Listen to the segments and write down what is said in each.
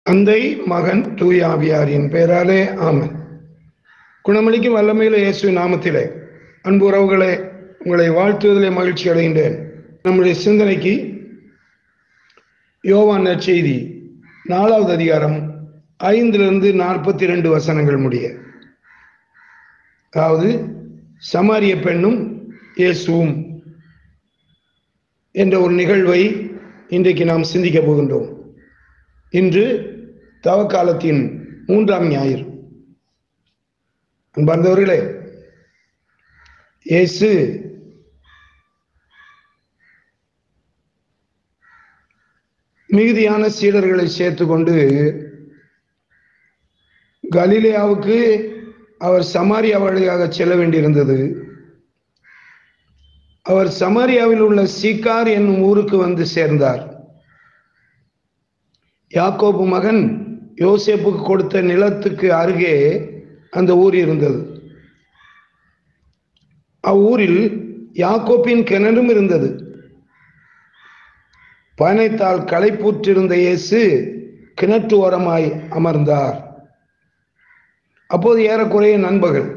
தந்தை மகன் தூய ஆவியாரின் பெயராலே ஆமென் குணமளிக்கும் வல்லமையில இயேசு நாமத்திலே அன்பு உறவுகளே உங்களை வாழ்த்துவதிலே மகிழ்ச்சி அடைகின்றேன் நம்முடைய சிந்தனைக்கு யோவான் நற்செய்தி நாலாவது அதிகாரம் ஐந்திலிருந்து நாற்பத்தி ரெண்டு வசனங்கள் முடிய அதாவது சமாரிய பெண்ணும் இயேசுவும் என்ற ஒரு நிகழ்வை இன்றைக்கு நாம் சிந்திக்க போகின்றோம் இன்று தவக்காலத்தின் மூன்றாம் ஞாயிறு அன்பார்ந்தவர்களே இயேசு மிகுதியான சீடர்களை சேர்த்துக்கொண்டு கலிலேயாவுக்கு அவர் சமாரியா வழியாக செல்ல வேண்டியிருந்தது அவர் சமாரியாவில் உள்ள சீக்கார் என்னும் ஊருக்கு வந்து சேர்ந்தார் யாக்கோபு மகன் யோசேப்புக்கு கொடுத்த நிலத்துக்கு அருகே அந்த ஊர் இருந்தது அவ்வூரில் யாக்கோப்பின் கிணறும் இருந்தது பயணத்தால் களைப்புற்றிருந்த இயேசு கிணற்று ஓரமாய் அமர்ந்தார் அப்போது ஏறக்குறைய நண்பர்கள்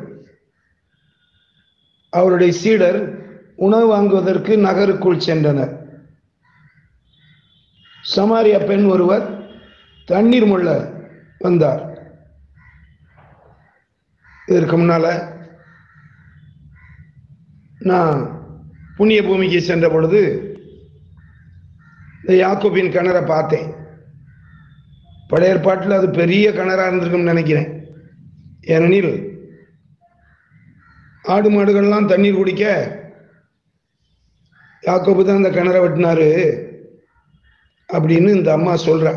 அவருடைய சீடர் உணவு வாங்குவதற்கு நகருக்குள் சென்றனர் சமாரிய பெண் ஒருவர் தண்ணீர் முள்ள வந்தார் இதற்கு முன்னால நான் புண்ணிய பூமிக்கு சென்ற பொழுது இந்த யாக்கோபின் கிணறை பார்த்தேன் பழைய ஏற்பாட்டில் அது பெரிய கிணறா இருந்திருக்கும்னு நினைக்கிறேன் ஏனெனில் ஆடு மாடுகள்லாம் தண்ணீர் குடிக்க யாக்கோபு தான் அந்த கிணறை வெட்டினாரு அப்படின்னு இந்த அம்மா சொல்றா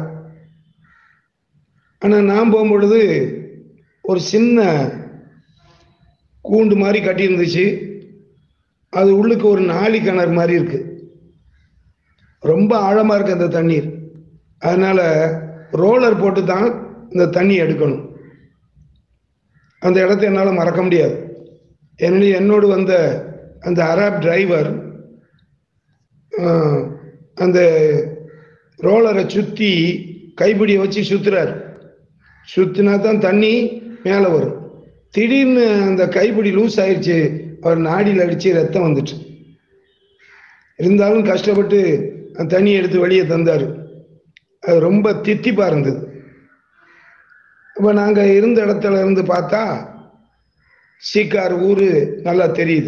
ஆனா நான் போகும்பொழுது ஒரு சின்ன கூண்டு மாதிரி கட்டியிருந்துச்சு அது உள்ளுக்கு ஒரு நாளி கிணறு மாதிரி இருக்கு ரொம்ப ஆழமா இருக்கு அந்த தண்ணீர் அதனால ரோலர் போட்டு தான் இந்த தண்ணி எடுக்கணும் அந்த இடத்த என்னால் மறக்க முடியாது ஏனெனில் என்னோடு வந்த அந்த அராப் டிரைவர் அந்த ரோலரை சுற்றி கைப்பிடியை வச்சு சுற்றுறார் சுற்றினா தான் தண்ணி மேலே வரும் திடீர்னு அந்த கைப்பிடி லூஸ் ஆயிடுச்சு அவர் நாடியில் அடித்து ரத்தம் வந்துட்டு இருந்தாலும் கஷ்டப்பட்டு அந்த தண்ணியை எடுத்து வெளியே தந்தார் அது ரொம்ப தித்திப்பாக இருந்தது இப்போ நாங்கள் இருந்த இடத்துல இருந்து பார்த்தா சீக்கார் ஊர் நல்லா தெரியுது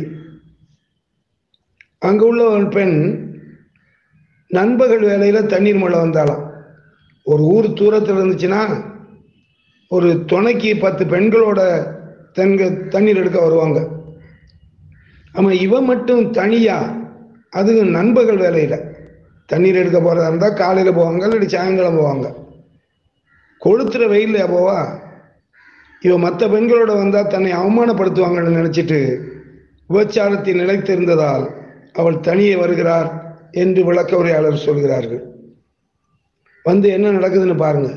அங்கே உள்ள ஒரு பெண் நண்பர்கள் வேலையில் தண்ணீர் மழை வந்தாலாம் ஒரு ஊர் தூரத்தில் இருந்துச்சுன்னா ஒரு துணைக்கு பத்து பெண்களோட தென்க தண்ணீர் எடுக்க வருவாங்க ஆமாம் இவன் மட்டும் தனியா அது நண்பர்கள் வேலையில் தண்ணீர் எடுக்க போகிறதா இருந்தால் காலையில் போவாங்க இல்லாட்டி சாயங்காலம் போவாங்க கொளுத்துற வெயிலில் போவா இவன் மற்ற பெண்களோட வந்தால் தன்னை அவமானப்படுத்துவாங்கன்னு நினச்சிட்டு விபச்சாரத்தில் நிலைத்திருந்ததால் அவள் தனியே வருகிறார் என்று விளக்க உரையாளர் சொல்கிறார்கள் வந்து என்ன நடக்குதுன்னு பாருங்க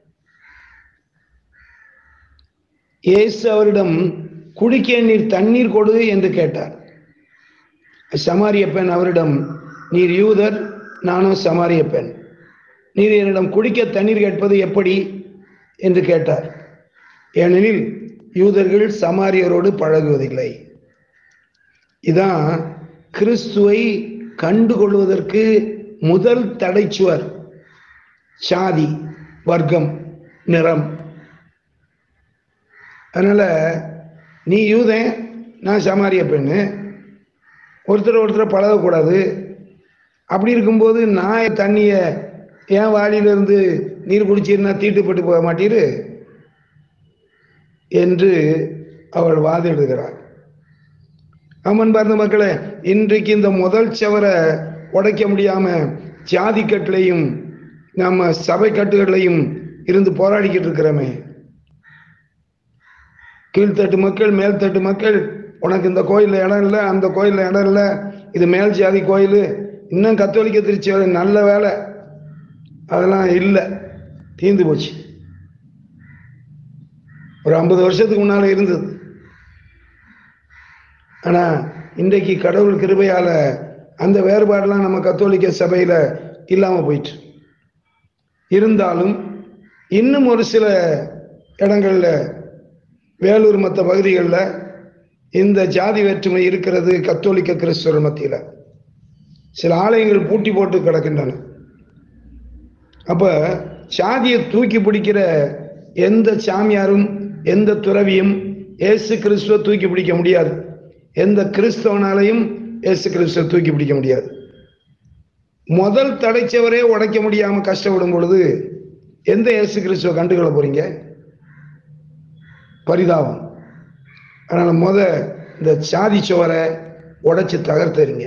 இயேசு அவரிடம் குடிக்க நீர் தண்ணீர் கொடு என்று கேட்டார் சமாரிய பெண் அவரிடம் நீர் யூதர் நானும் சமாரிய பெண் நீர் என்னிடம் குடிக்க தண்ணீர் கேட்பது எப்படி என்று கேட்டார் ஏனெனில் யூதர்கள் சமாரியரோடு பழகுவதில்லை இதான் கிறிஸ்துவை கண்டுகொள்வதற்கு முதல் தடைச்சுவர் சாதி வர்க்கம் நிறம் அதனால நீ யூதன் நான் சமாரிய பெண்ணு ஒருத்தர் ஒருத்தர் பழகக்கூடாது அப்படி இருக்கும்போது நான் தண்ணியை ஏன் வாளியிலிருந்து நீர் குடிச்சிருந்தா தீட்டுப்பட்டு போக மாட்டீரு என்று அவள் வாதிடுகிறார் ஆமன் பார்ந்த மக்களே இன்றைக்கு இந்த முதல் சவரை உடைக்க முடியாம ஜாதி கட்டுலையும் நம்ம சபை கட்டுகளையும் இருந்து போராடிக்கிட்டு இருக்கிறோமே கீழ்த்தட்டு மக்கள் மேல்தட்டு மக்கள் உனக்கு இந்த கோயிலில் இடம் இல்லை அந்த கோயிலில் இடம் இல்லை இது மேல் ஜாதி கோயில் இன்னும் கத்தோலிக்க திருச்சி நல்ல வேலை அதெல்லாம் இல்லை தீந்து போச்சு ஒரு ஐம்பது வருஷத்துக்கு முன்னால இருந்தது ஆனா இன்றைக்கு கடவுள் கிருபையால அந்த வேறுபாடெல்லாம் நம்ம கத்தோலிக்க சபையில இல்லாம போயிட்டு இருந்தாலும் இன்னும் ஒரு சில இடங்கள்ல வேலூர் மற்ற பகுதிகளில் இந்த ஜாதி வேற்றுமை இருக்கிறது கத்தோலிக்க கிறிஸ்தவர் மத்தியில் சில ஆலயங்கள் பூட்டி போட்டு கிடக்கின்றன அப்ப சாதியை தூக்கி பிடிக்கிற எந்த சாமியாரும் எந்த துறவியும் இயேசு கிறிஸ்துவ தூக்கி பிடிக்க முடியாது எந்த கிறிஸ்தவனாலையும் இயேசு கிறிஸ்துவ தூக்கி பிடிக்க முடியாது முதல் தடைச்சவரே உடைக்க முடியாம கஷ்டப்படும் பொழுது எந்த இயேசு கிறிஸ்துவ கண்டுகொள்ள போறீங்க பரிதாபம் அதனால முத இந்த சாதி சுவரை உடைச்சு தகர்த்தறிங்க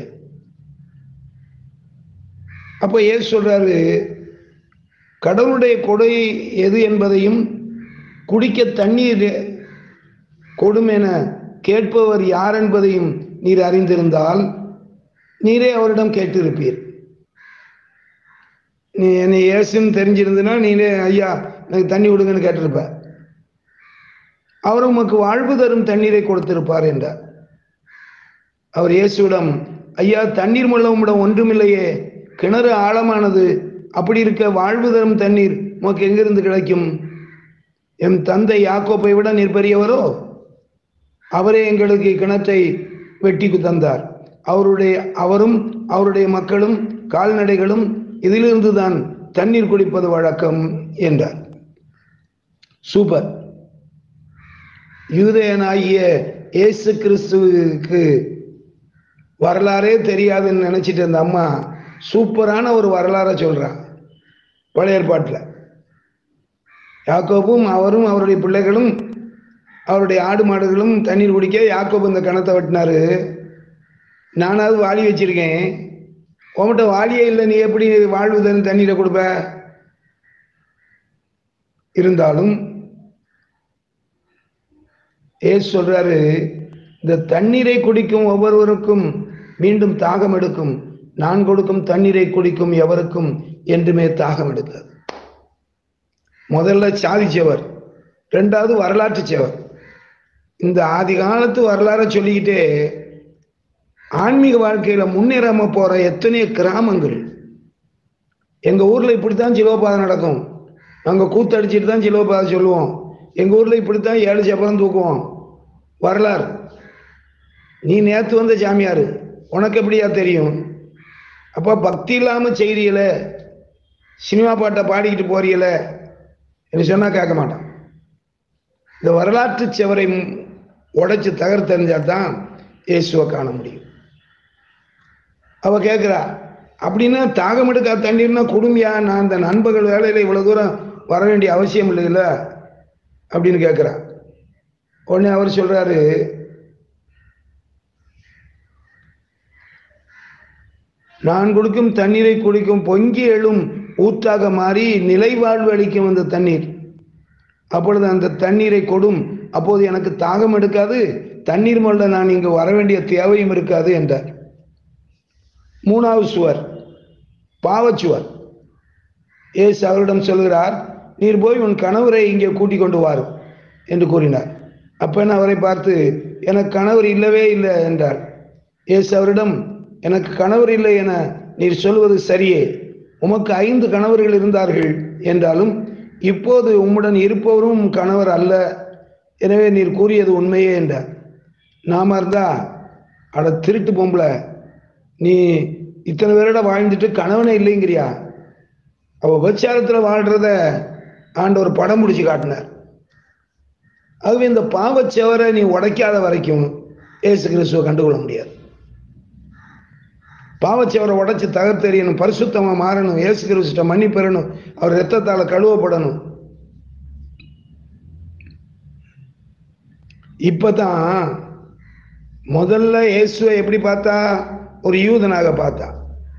அப்ப ஏசு சொல்றாரு கடவுளுடைய கொடை எது என்பதையும் குடிக்க தண்ணீர் கொடும் என கேட்பவர் யார் என்பதையும் நீர் அறிந்திருந்தால் நீரே அவரிடம் கேட்டிருப்பீர் நீ என்னை ஏசுன்னு தெரிஞ்சிருந்தனா நீனே ஐயா எனக்கு தண்ணி விடுங்கன்னு கேட்டிருப்ப அவர் உமக்கு வாழ்வு தரும் தண்ணீரை கொடுத்திருப்பார் என்றார் அவர் இயேசுவிடம் ஐயா தண்ணீர் முள்ள உம்மிடம் ஒன்றுமில்லையே கிணறு ஆழமானது அப்படி இருக்க வாழ்வு தரும் தண்ணீர் உமக்கு எங்கிருந்து கிடைக்கும் என் தந்தை யாக்கோப்பை விட நீர் பெரியவரோ அவரே எங்களுக்கு கிணற்றை வெட்டி தந்தார் அவருடைய அவரும் அவருடைய மக்களும் கால்நடைகளும் இதிலிருந்து தான் தண்ணீர் குடிப்பது வழக்கம் என்றார் சூப்பர் யூதயனாகிய இயேசு கிறிஸ்துவுக்கு வரலாறே தெரியாதுன்னு நினைச்சிட்டு அந்த அம்மா சூப்பரான ஒரு வரலாறை சொல்றான் பழைய ஏற்பாட்டில் யாக்கோபும் அவரும் அவருடைய பிள்ளைகளும் அவருடைய ஆடு மாடுகளும் தண்ணீர் குடிக்க யாக்கோபு இந்த கணத்தை வெட்டினாரு நானாவது வாளி வச்சிருக்கேன் உன்கிட்ட வாளியே இல்லை நீ எப்படி வாழ்வு தண்ணி தண்ணீரை கொடுப்ப இருந்தாலும் ஏசு சொல்றாரு இந்த தண்ணீரை குடிக்கும் ஒவ்வொருவருக்கும் மீண்டும் தாகம் எடுக்கும் நான் கொடுக்கும் தண்ணீரை குடிக்கும் எவருக்கும் என்றுமே தாகம் எடுக்காது முதல்ல சாதிச்சவர் ரெண்டாவது வரலாற்று சேவர் இந்த ஆதி காலத்து வரலாறை சொல்லிக்கிட்டே ஆன்மீக வாழ்க்கையில முன்னேறாம போற எத்தனையோ கிராமங்கள் எங்க ஊர்ல இப்படித்தான் சிலோபாதை நடக்கும் நாங்க கூத்தடிச்சிட்டு தான் சிலோபாதை சொல்லுவோம் எங்க ஊர்ல இப்படித்தான் ஏழு சப்பரம் தூக்குவோம் வரலாறு நீ நேத்து வந்த சாமியாரு உனக்கு எப்படியா தெரியும் அப்போ பக்தி இல்லாம செய்றீல சினிமா பாட்டை பாடிக்கிட்டு போறீல என்று சொன்னா கேட்க மாட்டான் இந்த வரலாற்று செவரை உடைச்சு தகர்த்தெறிஞ்சா தான் இயேசுவை காண முடியும் அவ கேட்குறா அப்படின்னா தாகம் எடுக்கா தண்ணீர்னா குடும்பியா நான் இந்த நண்பர்கள் வேலையில் இவ்வளோ தூரம் வர வேண்டிய அவசியம் இல்லைல்ல அப்படின்னு கேட்குறா உடனே அவர் சொல்றாரு நான் கொடுக்கும் தண்ணீரை குடிக்கும் பொங்கி எழும் ஊத்தாக மாறி நிலை வாழ்வு அளிக்கும் அந்த தண்ணீர் அப்பொழுது அந்த தண்ணீரை கொடும் அப்போது எனக்கு தாகம் எடுக்காது தண்ணீர் மல்ல நான் இங்கு வர வேண்டிய தேவையும் இருக்காது என்றார் மூணாவது சுவர் பாவச்சுவர் ஏசு அவரிடம் சொல்கிறார் நீர் போய் உன் கணவரை இங்கே கூட்டிக் கொண்டு வாரு என்று கூறினார் அப்பன் அவரை பார்த்து எனக்கு கணவர் இல்லவே இல்லை என்றார் ஏசு அவரிடம் எனக்கு கணவர் இல்லை என நீர் சொல்வது சரியே உமக்கு ஐந்து கணவர்கள் இருந்தார்கள் என்றாலும் இப்போது உம்முடன் இருப்பவரும் கணவர் அல்ல எனவே நீர் கூறியது உண்மையே என்றார் நாம இருந்தா அட திருட்டு பொம்பளை நீ இத்தனை பேரோட வாழ்ந்துட்டு கணவனே இல்லைங்கிறியா அவ விபச்சாரத்துல வாழ்றத ஆண்டவர் படம் முடிச்சு காட்டினார் ஆகவே இந்த பாவச்சவரை நீ உடைக்காத வரைக்கும் ஏசு கிறிஸ்துவை கண்டுகொள்ள முடியாது பாவச்சவரை உடைச்சு தகர்த்தெறியணும் பரிசுத்தமா மாறணும் ஏசு கிறிஸ்துட்ட மன்னி பெறணும் அவர் ரத்தத்தால கழுவப்படணும் இப்பதான் முதல்ல இயேசுவை எப்படி பார்த்தா ஒரு யூதனாக பார்த்தா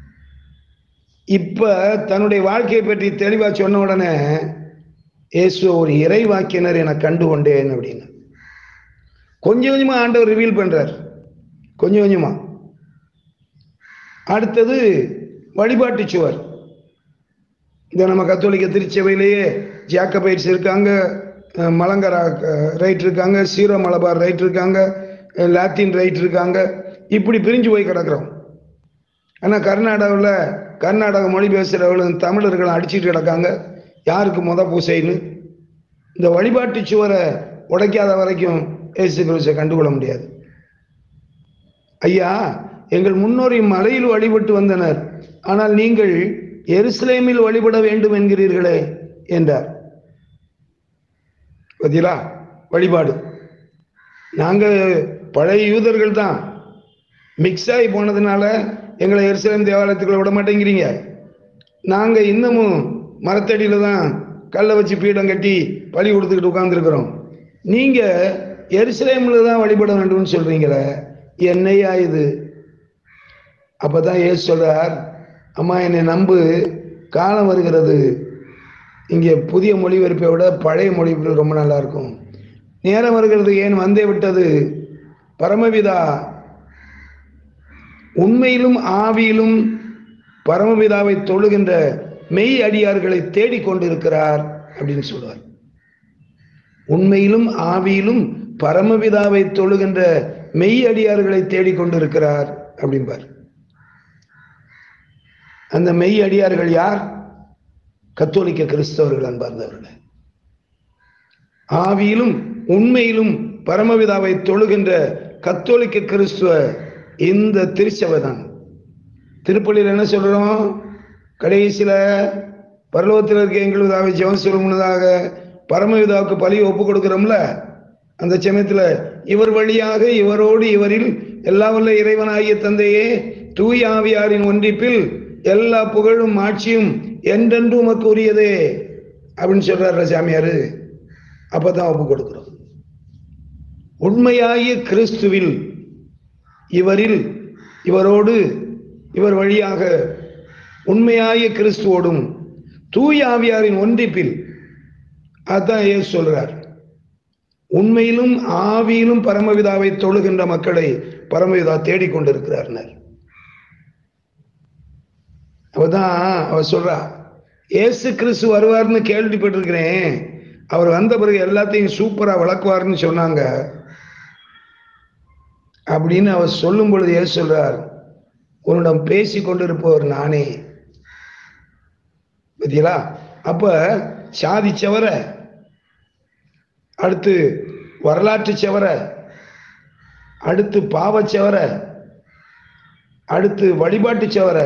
இப்ப தன்னுடைய வாழ்க்கையை பற்றி தெளிவா சொன்ன உடனே இயேசு ஒரு இறைவாக்கினர் என கண்டு கொண்டேன் அப்படின்னு கொஞ்சம் கொஞ்சமா ஆண்டவர் ரிவீல் பண்றார் கொஞ்சம் கொஞ்சமா அடுத்தது வழிபாட்டு சுவர் இந்த நம்ம கத்தோலிக்க திருச்சபையிலேயே ஜாக்கபைட்ஸ் இருக்காங்க அஹ் மலங்கரா அஹ், ரைட் இருக்காங்க சீரோ மலபார் ரைட் இருக்காங்க அஹ், லாத்தின் ரைட் இருக்காங்க இப்படி பிரிஞ்சு போய் கிடக்குறோம் ஆனால் கர்நாடகாவில் கர்நாடக மொழி பேசுகிறவர்களும் தமிழர்கள் அடிச்சிட்டு கிடக்காங்க யாருக்கு முத பூசைன்னு இந்த வழிபாட்டு சுவரை உடைக்காத வரைக்கும் இயேசு கிறிஸ்துவை கண்டுகொள்ள முடியாது ஐயா எங்கள் முன்னோர் இம்மலையில் வழிபட்டு வந்தனர் ஆனால் நீங்கள் எருசலேமில் வழிபட வேண்டும் என்கிறீர்களே என்றார் பார்த்தீங்களா வழிபாடு நாங்க பழைய யூதர்கள் தான் மிக்ஸ் ஆகி போனதுனால எங்களை எருசலேம் தேவாலயத்துக்குள்ள விட மாட்டேங்கிறீங்க நாங்க இன்னமும் மரத்தடியில தான் கல்லை வச்சு பீடம் கட்டி பழி கொடுத்துக்கிட்டு உட்கார்ந்துருக்கிறோம் நீங்க எருசலேம்ல தான் வழிபட வேண்டும்னு சொல்றீங்களே என்னையா இது அப்பதான் ஏசு சொல்றார் அம்மா என்னை நம்பு காலம் வருகிறது இங்கே புதிய மொழிபெயர்ப்பை விட பழைய மொழிபெயர்ப்பு ரொம்ப நல்லா இருக்கும் நேரம் வருகிறது ஏன் வந்தே விட்டது பரமபிதா உண்மையிலும் ஆவியிலும் பரமபிதாவை தொழுகின்ற மெய் அடியார்களை தேடிக் கொண்டிருக்கிறார் அப்படின்னு சொல்றார் உண்மையிலும் ஆவியிலும் பரமபிதாவை தொழுகின்ற மெய் அடியார்களை தேடிக்கொண்டிருக்கிறார் அப்படிம்பார் அந்த மெய் அடியார்கள் யார் கத்தோலிக்க கிறிஸ்தவர்கள் அன்பார்ந்தவர்கள் ஆவியிலும் உண்மையிலும் பரமபிதாவை தொழுகின்ற கத்தோலிக்க கிறிஸ்துவ இந்த திருச்சபை தான் திருப்பள்ளியில் என்ன சொல்றோம் கடைசியில பரலோகத்தில் இருக்க எங்களுதாவை ஜெபம் சொல்ல முன்னதாக பரமபிதாவுக்கு பலி ஒப்பு கொடுக்கிறோம்ல அந்த சமயத்துல இவர் வழியாக இவரோடு இவரில் எல்லா வல்ல இறைவனாகிய தந்தையே தூய் ஆவியாரின் ஒன்றிப்பில் எல்லா புகழும் ஆட்சியும் என்றென்று உமக்கு உரியதே அப்படின்னு சொல்றாரு சாமியாரு அப்பதான் ஒப்பு கொடுக்கிறோம் உண்மையாகிய கிறிஸ்துவில் இவரில் இவரோடு இவர் வழியாக உண்மையாகிய கிறிஸ்துவோடும் தூய் ஆவியாரின் ஒன்றிப்பில் அதான் ஏசு சொல்றார் உண்மையிலும் ஆவியிலும் பரமவிதாவை தொழுகின்ற மக்களை பரமவிதா தேடிக்கொண்டிருக்கிறார்னர் அவதான் அவர் சொல்றா ஏசு கிறிஸ்து வருவார்னு கேள்விப்பட்டிருக்கிறேன் அவர் வந்த பிறகு எல்லாத்தையும் சூப்பரா விளக்குவார்னு சொன்னாங்க அப்படின்னு அவர் சொல்லும் பொழுது ஏசு சொல்றார் உன்னிடம் பேசி கொண்டிருப்பவர் நானே பார்த்தீங்களா அப்ப சாதி செவர அடுத்து வரலாற்று செவர அடுத்து பாவச்செவர அடுத்து வழிபாட்டு செவர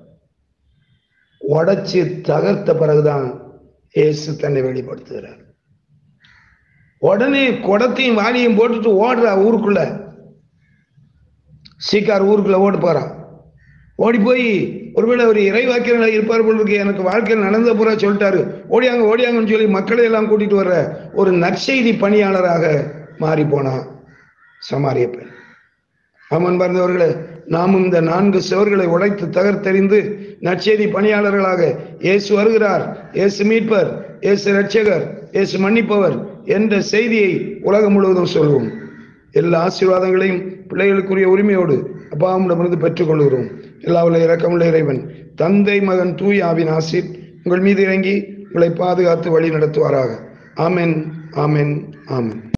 உடைச்சு தகர்த்த பிறகுதான் இயேசு தன்னை வெளிப்படுத்துகிறார் உடனே குடத்தையும் வாளியும் போட்டுட்டு ஓடுறா ஊருக்குள்ள சீக்கார் ஊருக்குள்ள ஓடி போறான் ஓடி போய் ஒருவேளை அவர் இறைவாக்கியர்களாக இருப்பார் போல இருக்கு எனக்கு வாழ்க்கையில் நடந்த பூரா சொல்லிட்டாரு ஓடியாங்க ஓடியாங்கன்னு சொல்லி மக்களை எல்லாம் கூட்டிட்டு வர்ற ஒரு நற்செய்தி பணியாளராக மாறி போனான் சமாரிய பெண் ஆமன் பார்ந்தவர்களே நாமும் இந்த நான்கு சுவர்களை உடைத்து தகர்த்தெறிந்து நற்செய்தி பணியாளர்களாக இயேசு வருகிறார் இயேசு மீட்பர் இயேசு ரட்சகர் இயேசு மன்னிப்பவர் என்ற செய்தியை உலகம் முழுவதும் சொல்வோம் எல்லா ஆசீர்வாதங்களையும் பிள்ளைகளுக்குரிய உரிமையோடு அப்பாவிடமிருந்து பெற்றுக்கொள்கிறோம் எல்லா உள்ள இரக்கமுள்ள இறைவன் தந்தை மகன் தூய் ஆவின் ஆசிர் உங்கள் மீது இறங்கி உங்களை பாதுகாத்து வழி நடத்துவாராக ஆமென் ஆமென் ஆமென்